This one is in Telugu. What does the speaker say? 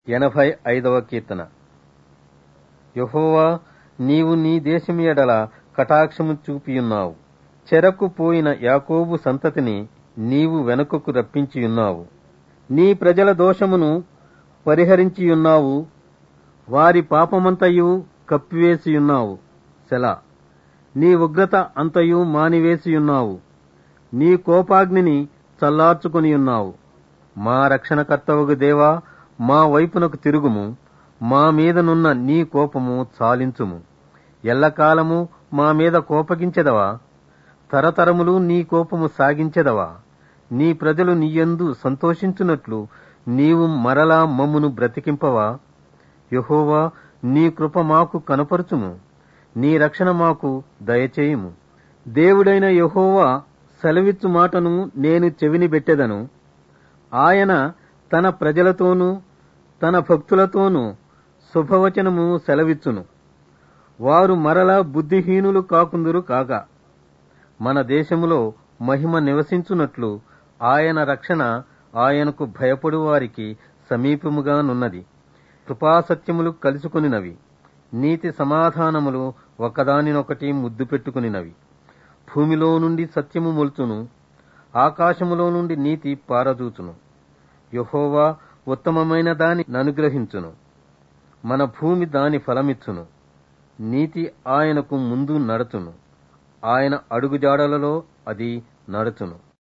ఎనభై ఐదవ కీర్తన యెహోవా నీవు నీ దేశము ఎడల కటాక్షము చూపియున్నావు చెరకు పోయిన యాకోబు సంతతిని నీవు వెనుకకు రప్పించియున్నావు నీ ప్రజల దోషమును పరిహరించియున్నావు వారి పాపమంతయు కప్పివేసియున్నావు సెలా నీ ఉగ్రత అంతయు మానివేసియున్నావు నీ కోపాగ్నిని చల్లార్చుకొనియున్నావు మా రక్షణకర్తవగు దేవా మా వైపునకు తిరుగుము మా మీదనున్న నీ కోపము చాలించుము ఎల్లకాలము మా మీద కోపగించెదవా తరతరములు నీ కోపము సాగించెదవా నీ ప్రజలు నీయందు సంతోషించున్నట్లు నీవు మరలా మమ్మును బ్రతికింపవా యహోవా నీ కృప మాకు కనపరుచుము నీ రక్షణ మాకు దయచేయుము దేవుడైన యహోవా సెలవిచ్చు మాటను నేను చెవిని పెట్టెదను ఆయన తన ప్రజలతోనూ తన భక్తులతోనూ శుభవచనము సెలవిచ్చును వారు మరలా బుద్ధిహీనులు కాకుందురు కాగా మన దేశములో మహిమ నివసించున్నట్లు ఆయన రక్షణ ఆయనకు భయపడు వారికి సమీపముగానున్నది కృపాసత్యములు కలుసుకొనినవి నీతి సమాధానములు ఒకదానినొకటి ముద్దు పెట్టుకునినవి భూమిలో నుండి సత్యము మొలుచును ఆకాశములో నుండి నీతి పారదూచును యహోవా ఉత్తమమైన దాని ననుగ్రహించును మన భూమి దాని ఫలమిచ్చును నీతి ఆయనకు ముందు నడుచును ఆయన అడుగుజాడలలో అది నడుచును